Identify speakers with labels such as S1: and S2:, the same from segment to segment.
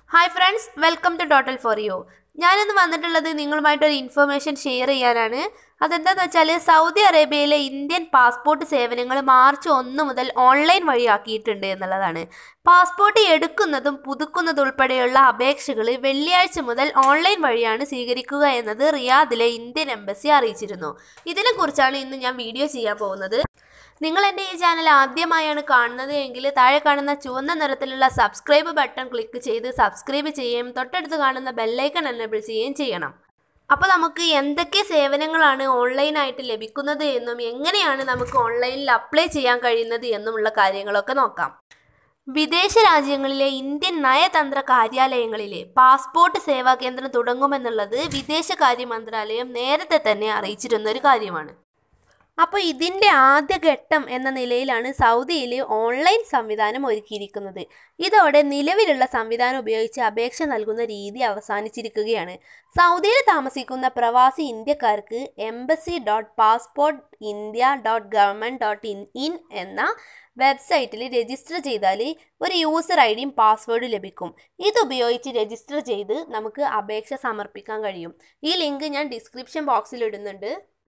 S1: hi friends welcome to total for you ഞാനിന്ന് വന്നിട്ടുള്ളത് നിങ്ങളുമായിട്ടൊരു information share ചെയ്യാനാണ് അതെന്താണെന്ന് വെച്ചാൽ സൗദി അറേബ്യയിലെ ഇന്ത്യൻ പാസ്പോർട്ട് സേവനങ്ങൾ മാർച്ച് ഒന്ന് മുതൽ ഓൺലൈൻ വഴിയാക്കിയിട്ടുണ്ട് എന്നുള്ളതാണ് പാസ്പോർട്ട് എടുക്കുന്നതും പുതുക്കുന്നതും ഉൾപ്പെടെയുള്ള അപേക്ഷകൾ വെള്ളിയാഴ്ച മുതൽ ഓൺലൈൻ വഴിയാണ് സ്വീകരിക്കുക എന്നത് റിയാദിലെ ഇന്ത്യൻ എംബസി അറിയിച്ചിരുന്നു ഇതിനെക്കുറിച്ചാണ് ഇന്ന് ഞാൻ വീഡിയോ ചെയ്യാൻ പോകുന്നത് നിങ്ങൾ എൻ്റെ ഈ ചാനൽ ആദ്യമായാണ് കാണുന്നത് എങ്കിൽ താഴെ കാണുന്ന ചുവന്ന നിറത്തിലുള്ള സബ്സ്ക്രൈബ് ബട്ടൺ ക്ലിക്ക് ചെയ്ത് സബ്സ്ക്രൈബ് ചെയ്യുകയും തൊട്ടടുത്ത് കാണുന്ന ബെല്ലൈക്കൺ എനേബിൾ ചെയ്യുകയും ചെയ്യണം അപ്പോൾ നമുക്ക് എന്തൊക്കെ സേവനങ്ങളാണ് ഓൺലൈനായിട്ട് ലഭിക്കുന്നത് എന്നും എങ്ങനെയാണ് നമുക്ക് ഓൺലൈനിൽ അപ്ലൈ ചെയ്യാൻ കഴിയുന്നത് എന്നുമുള്ള കാര്യങ്ങളൊക്കെ നോക്കാം വിദേശ രാജ്യങ്ങളിലെ ഇന്ത്യൻ നയതന്ത്ര കാര്യാലയങ്ങളിലെ പാസ്പോർട്ട് സേവാ കേന്ദ്രം തുടങ്ങുമെന്നുള്ളത് വിദേശകാര്യ മന്ത്രാലയം നേരത്തെ തന്നെ അറിയിച്ചിരുന്ന ഒരു കാര്യമാണ് അപ്പോൾ ഇതിൻ്റെ ആദ്യ ഘട്ടം എന്ന നിലയിലാണ് സൗദിയിൽ ഓൺലൈൻ സംവിധാനം ഒരുക്കിയിരിക്കുന്നത് ഇതോടെ നിലവിലുള്ള സംവിധാനം ഉപയോഗിച്ച് അപേക്ഷ നൽകുന്ന രീതി അവസാനിച്ചിരിക്കുകയാണ് സൗദിയിൽ താമസിക്കുന്ന പ്രവാസി ഇന്ത്യക്കാർക്ക് embassy dot passport India dot government dot in in എന്ന വെബ്സൈറ്റിൽ രജിസ്റ്റർ ചെയ്താൽ ഒരു യൂസർ ഐ ഡിയും പാസ്വേഡും ലഭിക്കും ഇതുപയോഗിച്ച് രജിസ്റ്റർ ചെയ്ത് നമുക്ക് അപേക്ഷ സമർപ്പിക്കാൻ കഴിയും ഈ ലിങ്ക് ഞാൻ ഡിസ്ക്രിപ്ഷൻ ബോക്സിൽ ഇടുന്നുണ്ട്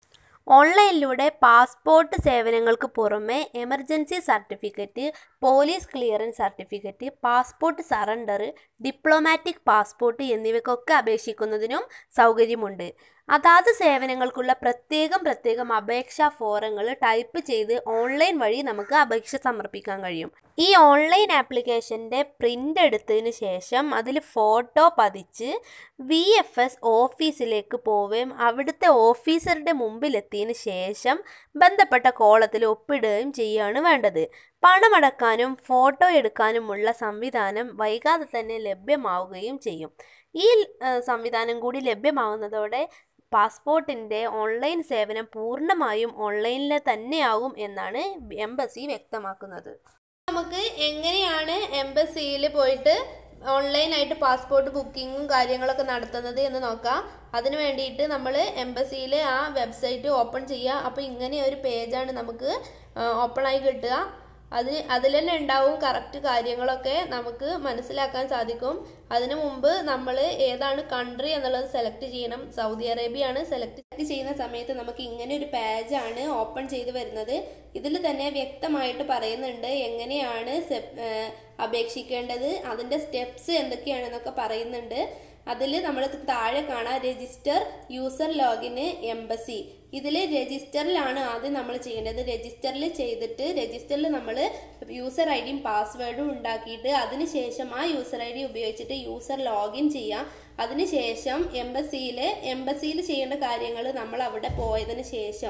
S1: ഓൺലൈനിലൂടെ പാസ്പോർട്ട് സേവനങ്ങൾക്ക് പുറമെ emergency certificate police clearance certificate passport surrender diplomatic passport എന്നിവയ്ക്കൊക്കെ അപേക്ഷിക്കുന്നതിനും സൗകര്യമുണ്ട് അതാത് സേവനങ്ങൾക്കുള്ള പ്രത്യേകം പ്രത്യേകം അപേക്ഷാ ഫോറങ്ങൾ ടൈപ്പ് ചെയ്ത് ഓൺലൈൻ വഴി നമുക്ക് അപേക്ഷ സമർപ്പിക്കാൻ കഴിയും ഈ ഓൺലൈൻ ആപ്ലിക്കേഷൻ്റെ പ്രിൻ്റ് എടുത്തതിന് ശേഷം അതിൽ ഫോട്ടോ പതിച്ച് വി എഫ് എസ് ഓഫീസിലേക്ക് പോവുകയും അവിടുത്തെ ഓഫീസറുടെ മുമ്പിലെത്തിയതിന് ശേഷം ബന്ധപ്പെട്ട കോളത്തിൽ ഒപ്പിടുകയും ചെയ്യുകയാണ് വേണ്ടത് പണമടക്കാനും ഫോട്ടോ എടുക്കാനുമുള്ള സംവിധാനം വൈകാതെ തന്നെ ലഭ്യമാവുകയും ചെയ്യും ഈ സംവിധാനം കൂടി ലഭ്യമാവുന്നതോടെ പാസ്പോർട്ടിൻ്റെ ഓൺലൈൻ സേവനം പൂർണ്ണമായും ഓൺലൈനിൽ തന്നെയാകും എന്നാണ് എംബസി വ്യക്തമാക്കുന്നത് നമുക്ക് എങ്ങനെയാണ് എംബസിയിൽ പോയിട്ട് ഓൺലൈനായിട്ട് പാസ്പോർട്ട് ബുക്കിങ്ങും കാര്യങ്ങളൊക്കെ നടത്തുന്നത് എന്ന് നോക്കാം അതിന് വേണ്ടിയിട്ട് നമ്മൾ എംബസിയിൽ ആ വെബ്സൈറ്റ് ഓപ്പൺ ചെയ്യുക അപ്പോൾ ഇങ്ങനെ ഒരു പേജാണ് നമുക്ക് ഓപ്പൺ ആയി കിട്ടുക അതിന് അതിൽ തന്നെ ഉണ്ടാവും കറക്റ്റ് കാര്യങ്ങളൊക്കെ നമുക്ക് മനസ്സിലാക്കാൻ സാധിക്കും അതിനു മുമ്പ് നമ്മൾ ഏതാണ് കൺട്രി എന്നുള്ളത് സെലക്ട് ചെയ്യണം സൗദി അറേബ്യയാണ് സെലക്ട് ചെയ്യുന്ന സമയത്ത് നമുക്ക് ഇങ്ങനെ ഒരു പേജാണ് ഓപ്പൺ ചെയ്ത് വരുന്നത് ഇതിൽ തന്നെ വ്യക്തമായിട്ട് പറയുന്നുണ്ട് എങ്ങനെയാണ് അപേക്ഷിക്കേണ്ടത് അതിൻ്റെ സ്റ്റെപ്സ് എന്തൊക്കെയാണെന്നൊക്കെ പറയുന്നുണ്ട് അതിൽ നമ്മൾ താഴെ കാണാം രജിസ്റ്റർ യൂസർ ലോഗിന് എംബസി ഇതിൽ രജിസ്റ്ററിലാണ് ആദ്യം നമ്മൾ ചെയ്യേണ്ടത് രജിസ്റ്ററിൽ ചെയ്തിട്ട് രജിസ്റ്ററിൽ നമ്മൾ യൂസർ ഐ ഡിയും പാസ്വേഡും ഉണ്ടാക്കിയിട്ട് അതിനുശേഷം ആ യൂസർ ഐ ഡി ഉപയോഗിച്ചിട്ട് യൂസർ ലോഗിൻ ചെയ്യാം അതിനുശേഷം എംബസിയിൽ എംബസിയിൽ ചെയ്യേണ്ട കാര്യങ്ങൾ നമ്മൾ അവിടെ പോയതിന് ശേഷം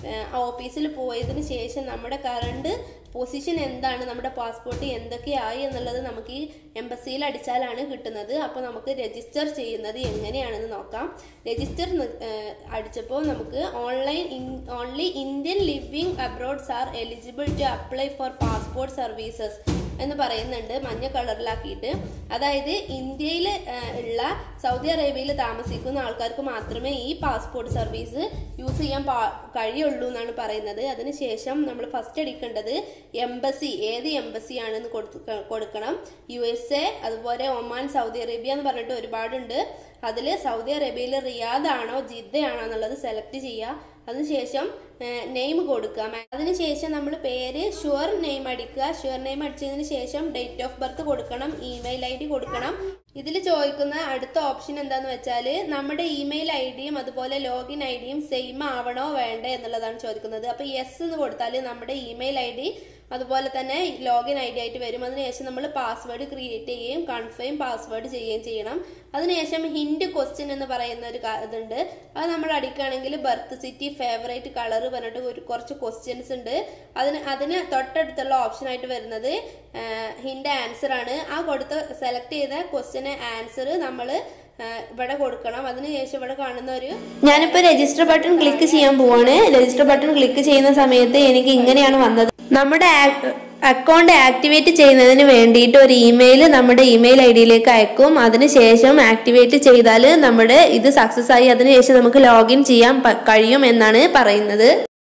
S1: ഓഫീസിൽ പോയതിന് ശേഷം നമ്മുടെ കറണ്ട് പൊസിഷൻ എന്താണ് നമ്മുടെ പാസ്പോർട്ട് എന്തൊക്കെയായി എന്നുള്ളത് നമുക്ക് ഈ എംബസിയിൽ അടിച്ചാലാണ് കിട്ടുന്നത് അപ്പോൾ നമുക്ക് രജിസ്റ്റർ ചെയ്യുന്നത് എങ്ങനെയാണെന്ന് നോക്കാം രജിസ്റ്റർ അടിച്ചപ്പോൾ നമുക്ക് online only Indian living abroads are eligible to apply for passport services എന്ന് പറയുന്നുണ്ട് മഞ്ഞ കളറിലാക്കിയിട്ട് അതായത് ഇന്ത്യയിൽ ഉള്ള സൗദി അറേബ്യയിൽ താമസിക്കുന്ന ആൾക്കാർക്ക് മാത്രമേ ഈ പാസ്പോർട്ട് സർവീസ് യൂസ് ചെയ്യാൻ പാ കഴിയുള്ളൂ എന്നാണ് പറയുന്നത് അതിനുശേഷം നമ്മൾ ഫസ്റ്റ് അടിക്കേണ്ടത് എംബസി ഏത് എംബസി ആണെന്ന് കൊടുക്കണം യു എസ് എ അതുപോലെ ഒമാൻ സൗദി അറേബ്യ എന്ന് പറഞ്ഞിട്ട് ഒരുപാടുണ്ട് അതിൽ സൗദി അറേബ്യയിൽ റിയാദ് ആണോ ജിദ്ദയാണോ എന്നുള്ളത് സെലക്ട് ചെയ്യുക അതിനുശേഷം നെയിം കൊടുക്കുക അതിനുശേഷം നമ്മൾ പേര് ഷുവർ നെയിം അടിക്കുക ഷുവർ നെയിം അടിച്ചതിന് ശേഷം ഡേറ്റ് ഓഫ് ബർത്ത് കൊടുക്കണം ഇമെയിൽ ഐ ഡി കൊടുക്കണം ഇതിൽ ചോദിക്കുന്ന അടുത്ത ഓപ്ഷൻ എന്താന്ന് വെച്ചാൽ നമ്മുടെ ഇമെയിൽ ഐ ഡിയും അതുപോലെ ലോഗിൻ ഐ ഡിയും സെയിം ആവണോ വേണ്ടേ എന്നുള്ളതാണ് ചോദിക്കുന്നത് അപ്പോൾ യെസ് എന്ന് കൊടുത്താൽ നമ്മുടെ ഇമെയിൽ ഐ ഡി അതുപോലെ തന്നെ ലോഗിൻ ഐ ഡി ആയിട്ട് വരും അതിനുശേഷം നമ്മൾ പാസ്വേഡ് ക്രിയേറ്റ് ചെയ്യുകയും കൺഫേം പാസ്വേഡ് ചെയ്യുകയും ചെയ്യണം അതിനുശേഷം ഹിൻഡ് ക്വസ്റ്റ്യൻ എന്ന് പറയുന്ന ഒരു ഇതുണ്ട് അത് നമ്മൾ അടിക്കുകയാണെങ്കിൽ ബർത്ത് സിറ്റി ഫേവറേറ്റ് കളർ പറഞ്ഞിട്ട് ഒരു കുറച്ച് ക്വസ്റ്റ്യൻസ് ഉണ്ട് അതിന് അതിന് തൊട്ടടുത്തുള്ള ഓപ്ഷൻ ആയിട്ട് വരുന്നത് ഹിൻഡ് ആൻസർ ആണ് ആ കൊടുത്ത സെലക്ട് ചെയ്ത ക്വസ്റ്റ്യന് ആൻസർ നമ്മൾ ഇവിടെ കൊടുക്കണം അതിനുശേഷം ഇവിടെ കാണുന്ന ഒരു ഞാനിപ്പോൾ രജിസ്റ്റർ ബട്ടൺ ക്ലിക്ക് ചെയ്യാൻ പോവാണ് രജിസ്റ്റർ ബട്ടൺ ക്ലിക്ക് ചെയ്യുന്ന സമയത്ത് എനിക്ക് ഇങ്ങനെയാണ് വന്നത് നമ്മുടെ അക്കൗണ്ട് ആക്ടിവേറ്റ് ചെയ്യുന്നതിന് വേണ്ടിയിട്ട് ഒരു ഇമെയിൽ നമ്മുടെ ഇമെയിൽ ഐ ഡിയിലേക്ക് അയക്കും അതിനുശേഷം ആക്ടിവേറ്റ് ചെയ്താൽ നമ്മുടെ ഇത് സക്സസ് ആയി അതിനുശേഷം നമുക്ക് ലോഗിൻ ചെയ്യാൻ കഴിയും എന്നാണ് പറയുന്നത്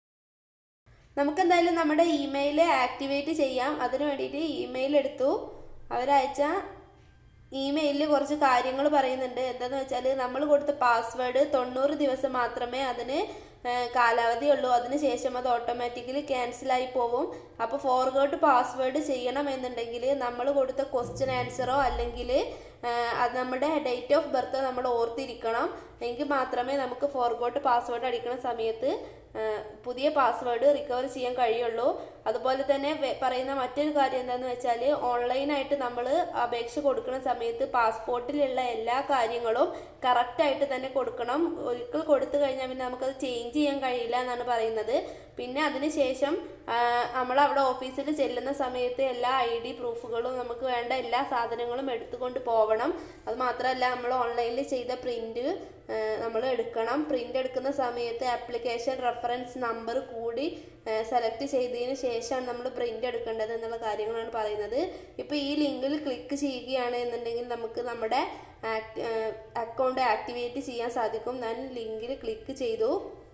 S1: നമുക്ക് എന്തായാലും നമ്മുടെ ഇമെയിൽ ആക്ടിവേറ്റ് ചെയ്യാം അതിന് വേണ്ടിയിട്ട് ഇമെയിൽ എടുത്തു അവരയച്ച ഇമെയിലിൽ കുറച്ച് കാര്യങ്ങൾ പറയുന്നുണ്ട് എന്താന്ന് വെച്ചാൽ നമ്മൾ കൊടുത്ത പാസ്വേഡ് തൊണ്ണൂറ് ദിവസം മാത്രമേ അതിന് ഏഹ്, കാലാവധി ഉള്ളൂ അതിനുശേഷം അത് ഓട്ടോമാറ്റിക്കലി ക്യാൻസലായി പോവും അപ്പോൾ ഫോർവേഡ് പാസ്വേഡ് ചെയ്യണം എന്നുണ്ടെങ്കിൽ നമ്മൾ കൊടുത്ത ക്വസ്റ്റ്യൻ ആൻസറോ അല്ലെങ്കിൽ അത് നമ്മുടെ ഡേറ്റ് ഓഫ് ബർത്ത് നമ്മൾ ഓർത്തിരിക്കണം എങ്കിൽ മാത്രമേ നമുക്ക് ഫോർഗോട്ട് പാസ്വേഡ് അടിക്കുന്ന സമയത്ത് ആ, പുതിയ പാസ്വേഡ് റിക്കവർ ചെയ്യാൻ കഴിയുള്ളൂ അതുപോലെ തന്നെ വെ- പറയുന്ന മറ്റൊരു കാര്യം എന്താണെന്ന് വെച്ചാൽ ഓൺലൈനായിട്ട് നമ്മൾ അപേക്ഷ കൊടുക്കുന്ന സമയത്ത് പാസ്പോർട്ടിലുള്ള എല്ലാ കാര്യങ്ങളും കറക്റ്റായിട്ട് തന്നെ കൊടുക്കണം ഒരിക്കൽ കൊടുത്തു കഴിഞ്ഞാൽ പിന്നെ നമുക്കത് ചേഞ്ച് ചെയ്യാൻ കഴിയില്ല എന്നാണ് പറയുന്നത് പിന്നെ അതിനുശേഷം നമ്മൾ അവിടെ ഓഫീസിൽ ചെല്ലുന്ന സമയത്ത് എല്ലാ ഐ ഡി പ്രൂഫുകളും നമുക്ക് വേണ്ട എല്ലാ സാധനങ്ങളും എടുത്തുകൊണ്ട് പോവണം അത് മാത്രമല്ല നമ്മൾ ഓൺലൈനിൽ ചെയ്ത പ്രിന്റ് നമ്മൾ എടുക്കണം പ്രിന്റ് എടുക്കുന്ന സമയത്ത് ആപ്ലിക്കേഷൻ റെഫറൻസ് നമ്പർ കൂടി സെലക്ട് ചെയ്തതിന് ശേഷമാണ് നമ്മൾ പ്രിന്റ് എടുക്കേണ്ടത് എന്നുള്ള കാര്യങ്ങളാണ് പറയുന്നത് ഇപ്പോൾ ഈ ലിങ്കിൽ ക്ലിക്ക് ചെയ്യുകയാണ് എന്നുണ്ടെങ്കിൽ നമുക്ക് നമ്മുടെ അക്കൗണ്ട് ആക്ടിവേറ്റ് ചെയ്യാൻ സാധിക്കും ഞാൻ ലിങ്കിൽ ക്ലിക്ക് ചെയ്തു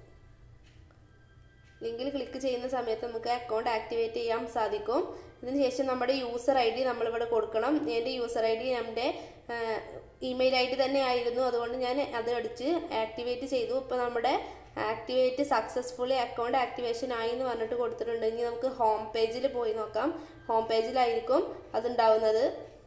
S1: ലിങ്കിൽ ക്ലിക്ക് ചെയ്യുന്ന സമയത്ത് നമുക്ക് അക്കൗണ്ട് ആക്ടിവേറ്റ് ചെയ്യാൻ സാധിക്കും ഇതിന് ശേഷം നമ്മുടെ യൂസർ ഐ ഡി നമ്മളിവിടെ കൊടുക്കണം എൻ്റെ യൂസർ ഐ ഡി നമ്മുടെ ഇമെയിൽ ഐ ഡി തന്നെ ആയിരുന്നു അതുകൊണ്ട് ഞാൻ അത് അടിച്ച് ആക്ടിവേറ്റ് ചെയ്തു ഇപ്പോൾ നമ്മുടെ ആക്ടിവേറ്റ് സക്സസ്ഫുള്ളി അക്കൗണ്ട് ആക്ടിവേഷൻ ആയി എന്ന് പറഞ്ഞിട്ട് കൊടുത്തിട്ടുണ്ടെങ്കിൽ നമുക്ക് ഹോം പേജിൽ പോയി നോക്കാം ഹോം പേജിലായിരിക്കും അതുണ്ടാവുന്നത്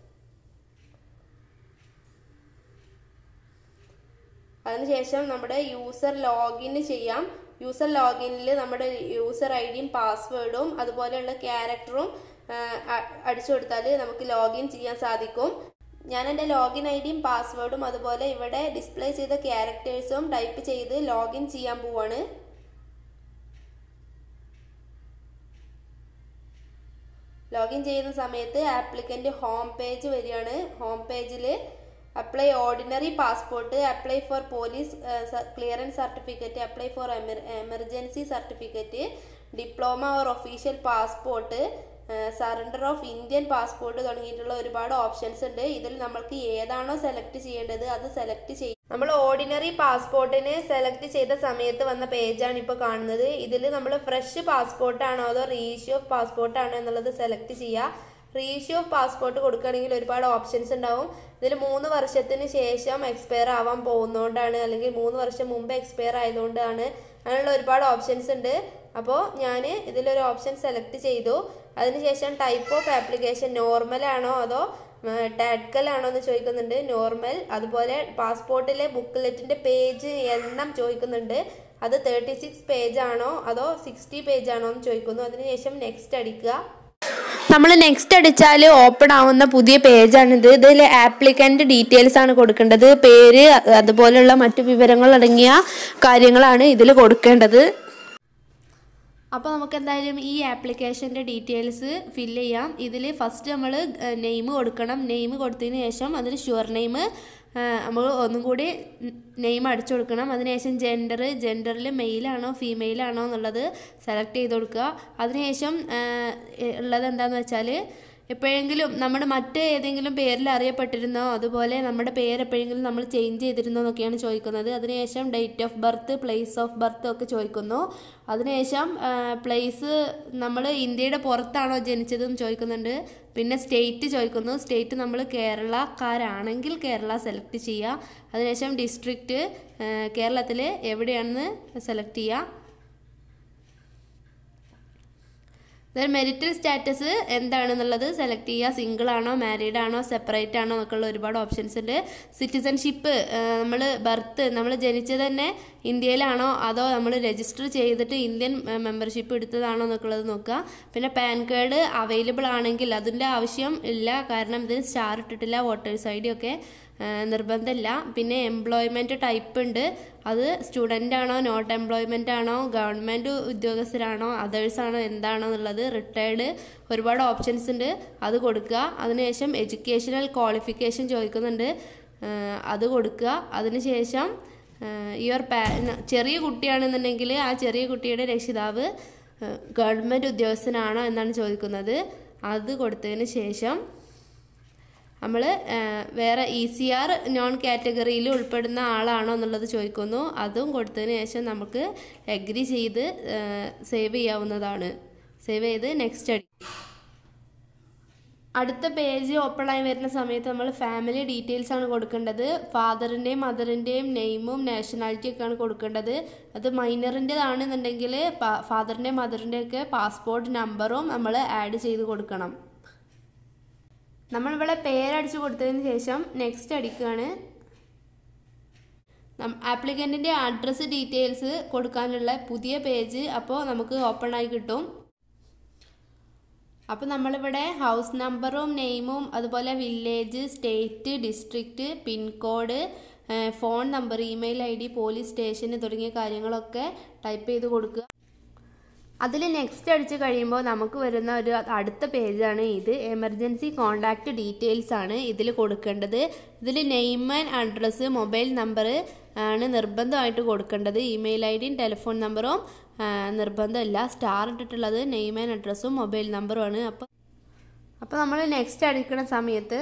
S1: അതിനുശേഷം നമ്മുടെ യൂസർ ലോഗിൻ ചെയ്യാം യൂസർ ലോഗിനിൽ നമ്മുടെ യൂസർ ഐ ഡിയും പാസ്വേഡും അതുപോലെയുള്ള ക്യാരക്ടറും അടിച്ചു കൊടുത്താൽ നമുക്ക് ലോഗിൻ ചെയ്യാൻ സാധിക്കും ഞാൻ എൻ്റെ ലോഗിൻ ഐ ഡിയും പാസ്വേഡും അതുപോലെ ഇവിടെ ഡിസ്പ്ലേ ചെയ്ത ക്യാരക്ടേഴ്സും ടൈപ്പ് ചെയ്ത് ലോഗിൻ ചെയ്യാൻ പോവാണ് ലോഗിൻ ചെയ്യുന്ന സമയത്ത് ആപ്ലിക്കൻ്റ് ഹോം പേജ് വരികയാണ് ഹോം പേജിൽ apply ordinary passport apply for police clearance certificate apply for emergency certificate diploma or official passport surrender of Indian passport തുടങ്ങിയിട്ടുള്ള ഒരുപാട് ഓപ്ഷൻസ് ഉണ്ട് ഇതിൽ നമ്മൾക്ക് ഏതാണോ സെലക്ട് ചെയ്യേണ്ടത് അത് സെലക്ട് ചെയ്യും നമ്മൾ ഓർഡിനറി പാസ്പോർട്ടിന് സെലക്ട് ചെയ്ത സമയത്ത് വന്ന പേജാണ് ഇപ്പോൾ കാണുന്നത് ഇതിൽ നമ്മൾ ഫ്രഷ് പാസ്പോർട്ടാണോ അതോ റീഇഷ്യൂ ഓഫ് പാസ്പോർട്ടാണോ എന്നുള്ളത് സെലക്ട് ചെയ്യുക റീഇഷ്യൂ ഓഫ് പാസ്പോർട്ട് കൊടുക്കുകയാണെങ്കിൽ ഒരുപാട് ഓപ്ഷൻസ് ഉണ്ടാവും ഇതിൽ മൂന്ന് വർഷത്തിന് ശേഷം എക്സ്പയർ ആവാൻ പോകുന്നതുകൊണ്ടാണ് അല്ലെങ്കിൽ മൂന്ന് വർഷം മുമ്പ് എക്സ്പയർ ആയതുകൊണ്ടാണ് അങ്ങനെയുള്ള ഒരുപാട് ഓപ്ഷൻസ് ഉണ്ട് അപ്പോൾ ഞാൻ ഇതിലൊരു ഓപ്ഷൻ സെലക്ട് ചെയ്തു അതിനുശേഷം ടൈപ്പ് ഓഫ് ആപ്ലിക്കേഷൻ നോർമൽ ആണോ അതോ ടാഡ്കൽ ആണോ എന്ന് ചോദിക്കുന്നുണ്ട് നോർമൽ അതുപോലെ പാസ്പോർട്ടിലെ ബുക്ക്ലെറ്റിൻ്റെ പേജ് എണ്ണം ചോദിക്കുന്നുണ്ട് അത് തേർട്ടി സിക്സ് പേജ് ആണോ അതോ സിക്സ്റ്റി പേജ് ആണോ എന്ന് ചോദിക്കുന്നു അതിനുശേഷം നെക്സ്റ്റ് അടിക്കുക നമ്മൾ നെക്സ്റ്റ് അടിച്ചാൽ ഓപ്പൺ ആവുന്ന പുതിയ പേജാണിത് ഇതിൽ ആപ്ലിക്കൻ്റ് ഡീറ്റെയിൽസ് ആണ് കൊടുക്കേണ്ടത് പേര് അതുപോലെയുള്ള മറ്റു വിവരങ്ങൾ അടങ്ങിയ കാര്യങ്ങളാണ് ഇതിൽ കൊടുക്കേണ്ടത് അപ്പോൾ നമുക്ക് എന്തായാലും ഈ ആപ്ലിക്കേഷൻ്റെ ഡീറ്റെയിൽസ് ഫില്ല് ചെയ്യാം ഇതിൽ ഫസ്റ്റ് നമ്മൾ നെയിം കൊടുക്കണം നെയിം കൊടുത്തതിന് ശേഷം അതിൽ ഷുവർ നെയിം നമ്മൾ ഒന്നും കൂടി നെയിം അടിച്ചു കൊടുക്കണം അതിനുശേഷം ജെൻഡർ ജെൻഡറിൽ മെയിലാണോ ഫീമെയിലാണോ എന്നുള്ളത് സെലക്ട് ചെയ്ത് കൊടുക്കുക അതിനുശേഷം ഉള്ളത് എന്താണെന്ന് വെച്ചാൽ എപ്പോഴെങ്കിലും നമ്മുടെ മറ്റ് ഏതെങ്കിലും പേരിൽ അറിയപ്പെട്ടിരുന്നോ അതുപോലെ നമ്മുടെ പേര് എപ്പോഴെങ്കിലും നമ്മൾ ചേഞ്ച് ചെയ്തിരുന്നോ എന്നൊക്കെയാണ് ചോദിക്കുന്നത് അതിനുശേഷം date of birth place of birth ഒക്കെ ചോദിക്കുന്നു അതിനുശേഷം പ്ലേസ് നമ്മൾ ഇന്ത്യയുടെ പുറത്താണോ ജനിച്ചതെന്ന് ചോദിക്കുന്നുണ്ട് പിന്നെ സ്റ്റേറ്റ് ചോദിക്കുന്നു സ്റ്റേറ്റ് നമ്മൾ കേരളക്കാരാണെങ്കിൽ കേരള സെലക്ട് ചെയ്യുക അതിനുശേഷം ഡിസ്ട്രിക്റ്റ് കേരളത്തിൽ എവിടെയാണെന്ന് സെലക്ട് ചെയ്യുക ദെൻ മെരിറ്റൽ സ്റ്റാറ്റസ് എന്താണെന്നുള്ളത് സെലക്ട് ചെയ്യുക സിംഗിൾ ആണോ മാരീഡ് ആണോ സെപ്പറേറ്റ് ആണോ എന്നൊക്കെയുള്ള ഒരുപാട് ഓപ്ഷൻസ് ഉണ്ട് സിറ്റിസൺഷിപ്പ് നമ്മൾ ബർത്ത് നമ്മൾ ജനിച്ചത് തന്നെ ഇന്ത്യയിലാണോ അതോ നമ്മൾ രജിസ്റ്റർ ചെയ്തിട്ട് ഇന്ത്യൻ മെമ്പർഷിപ്പ് എടുത്തതാണോ എന്നൊക്കെയുള്ളത് നോക്കുക പിന്നെ പാൻ കാർഡ് അവൈലബിൾ ആണെങ്കിൽ അതിൻ്റെ ആവശ്യം ഇല്ല കാരണം ഇതിന് സ്റ്റാർ ഇട്ടിട്ടില്ല വോട്ടേഴ്സ് ഐ ഡി ഒക്കെ നിർബന്ധമില്ല പിന്നെ എംപ്ലോയ്മെൻറ്റ് ടൈപ്പ് ഉണ്ട് അത് സ്റ്റുഡൻ്റ് ആണോ നോട്ട് എംപ്ലോയ്മെൻ്റ് ആണോ ഗവൺമെൻറ് ഉദ്യോഗസ്ഥരാണോ അതേഴ്സ് ആണോ എന്താണോ എന്നുള്ളത് റിട്ടയർഡ് ഒരുപാട് ഓപ്ഷൻസ് ഉണ്ട് അത് കൊടുക്കുക അതിനുശേഷം എഡ്യൂക്കേഷണൽ ക്വാളിഫിക്കേഷൻ ചോദിക്കുന്നുണ്ട് അത് കൊടുക്കുക അതിനുശേഷം യുവർ പാ ചെറിയ കുട്ടിയാണെന്നുണ്ടെങ്കിൽ ആ ചെറിയ കുട്ടിയുടെ രക്ഷിതാവ് ഗവൺമെൻറ് ഉദ്യോഗസ്ഥനാണോ എന്നാണ് ചോദിക്കുന്നത് അത് കൊടുത്തതിന് ശേഷം നമ്മൾ വേറെ ഇ സി ആർ നോൺ കാറ്റഗറിയിൽ ഉൾപ്പെടുന്ന ആളാണോ എന്നുള്ളത് ചോദിക്കുന്നു അതും കൊടുത്തതിന് ശേഷം നമുക്ക് എഗ്രി ചെയ്ത് സേവ് ചെയ്യാവുന്നതാണ് സേവ് ചെയ്ത് നെക്സ്റ്റ് അടി അടുത്ത പേജ് ഓപ്പൺ ആയി വരുന്ന സമയത്ത് നമ്മൾ ഫാമിലി ഡീറ്റെയിൽസ് ആണ് കൊടുക്കേണ്ടത് ഫാദറിൻ്റെയും മദറിൻ്റെയും നെയിമും നാഷണാലിറ്റി ഒക്കെയാണ് കൊടുക്കേണ്ടത് അത് മൈനറിൻ്റെതാണെന്നുണ്ടെങ്കിൽ ഫാദറിൻ്റെയും മദറിൻ്റെയും ഒക്കെ പാസ്പോർട്ട് നമ്പറും നമ്മൾ ആഡ് ചെയ്ത് കൊടുക്കണം നമ്മളിവിടെ പേരടിച്ച് കൊടുത്തതിന് ശേഷം നെക്സ്റ്റ് അടിക്കുകയാണ് ആപ്ലിക്കൻറ്റിൻ്റെ അഡ്രസ്സ് ഡീറ്റെയിൽസ് കൊടുക്കാനുള്ള പുതിയ പേജ് അപ്പോൾ നമുക്ക് ഓപ്പൺ ആയി കിട്ടും അപ്പോൾ നമ്മളിവിടെ ഹൗസ് നമ്പറും നെയിമും അതുപോലെ village state district pincode phone number email I D police station തുടങ്ങിയ കാര്യങ്ങളൊക്കെ ടൈപ്പ് ചെയ്ത് കൊടുക്കുക അതിൽ നെക്സ്റ്റ് അടിച്ച് കഴിയുമ്പോൾ നമുക്ക് വരുന്ന ഒരു അടുത്ത പേജാണ് ഇത് എമർജൻസി കോണ്ടാക്റ്റ് ഡീറ്റെയിൽസ് ആണ് ഇതിൽ കൊടുക്കേണ്ടത് ഇതിൽ name and address mobile number ആണ് നിർബന്ധമായിട്ട് കൊടുക്കേണ്ടത് ഇമെയിൽ ഐ ഡിയും ടെലിഫോൺ നമ്പറും നിർബന്ധമില്ല സ്റ്റാർ ഇട്ടിട്ടുള്ളത് നെയിം ആൻഡ് അഡ്രസ്സും മൊബൈൽ നമ്പറുമാണ് അപ്പോൾ അപ്പോൾ നമ്മൾ നെക്സ്റ്റ് അടിക്കുന്ന സമയത്ത്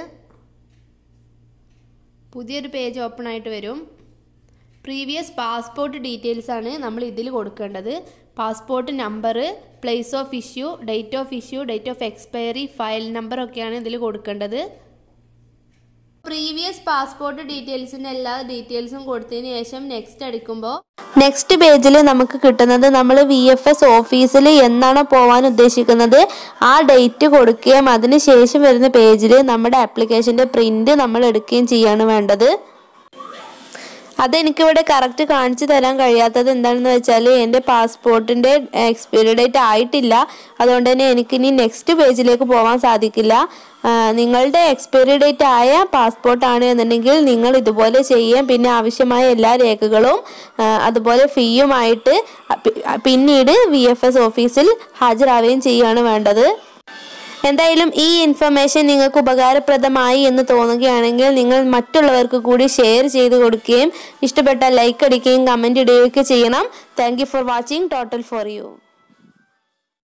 S1: പുതിയൊരു പേജ് ഓപ്പൺ ആയിട്ട് വരും പ്രീവിയസ് പാസ്പോർട്ട് ഡീറ്റെയിൽസ് ആണ് നമ്മൾ ഇതിൽ കൊടുക്കേണ്ടത് passport number place of issue date of issue date of expiry file number ഒക്കെയാണ് ഇതിൽ കൊടുക്കേണ്ടത് പ്രീവിയസ് പാസ്പോർട്ട് ഡീറ്റെയിൽസിൻ്റെ എല്ലാ ഡീറ്റെയിൽസും കൊടുത്തതിന് ശേഷം നെക്സ്റ്റ് അടിക്കുമ്പോൾ നെക്സ്റ്റ് പേജിൽ നമുക്ക് കിട്ടുന്നത് നമ്മൾ വി എഫ് എസ് ഓഫീസിൽ എന്നാണോ പോകാൻ ഉദ്ദേശിക്കുന്നത് ആ ഡേറ്റ് കൊടുക്കുകയും അതിന് ശേഷം വരുന്ന പേജിൽ നമ്മുടെ ആപ്ലിക്കേഷൻ്റെ പ്രിൻ്റ് നമ്മൾ എടുക്കുകയും ചെയ്യാണ് വേണ്ടത് അതെനിക്കിവിടെ കറക്റ്റ് കാണിച്ചു തരാൻ കഴിയാത്തത് എന്താണെന്ന് വെച്ചാൽ എൻ്റെ പാസ്പോർട്ടിൻ്റെ എക്സ്പയറി ഡേറ്റ് ആയിട്ടില്ല അതുകൊണ്ട് തന്നെ എനിക്കിനി നെക്സ്റ്റ് പേജിലേക്ക് പോകാൻ സാധിക്കില്ല നിങ്ങളുടെ എക്സ്പയറി ഡേറ്റ് ആയ പാസ്പോർട്ടാണ് എന്നുണ്ടെങ്കിൽ നിങ്ങൾ ഇതുപോലെ ചെയ്യാം പിന്നെ ആവശ്യമായ എല്ലാ രേഖകളും അതുപോലെ ഫീയുമായിട്ട് പിന്നീട് വി എഫ് എസ് ഓഫീസിൽ ഹാജരാവുകയും ചെയ്യുകയാണ് വേണ്ടത് എന്തായാലും ഈ ഇൻഫർമേഷൻ നിങ്ങൾക്ക് ഉപകാരപ്രദമായി എന്ന് തോന്നുകയാണെങ്കിൽ നിങ്ങൾ മറ്റുള്ളവർക്ക് കൂടി ഷെയർ ചെയ്ത് കൊടുക്കുകയും ഇഷ്ടപ്പെട്ട ലൈക്ക് അടിക്കുകയും കമൻറ്റ് ഇടുകയൊക്കെ ചെയ്യണം thank for watching total for U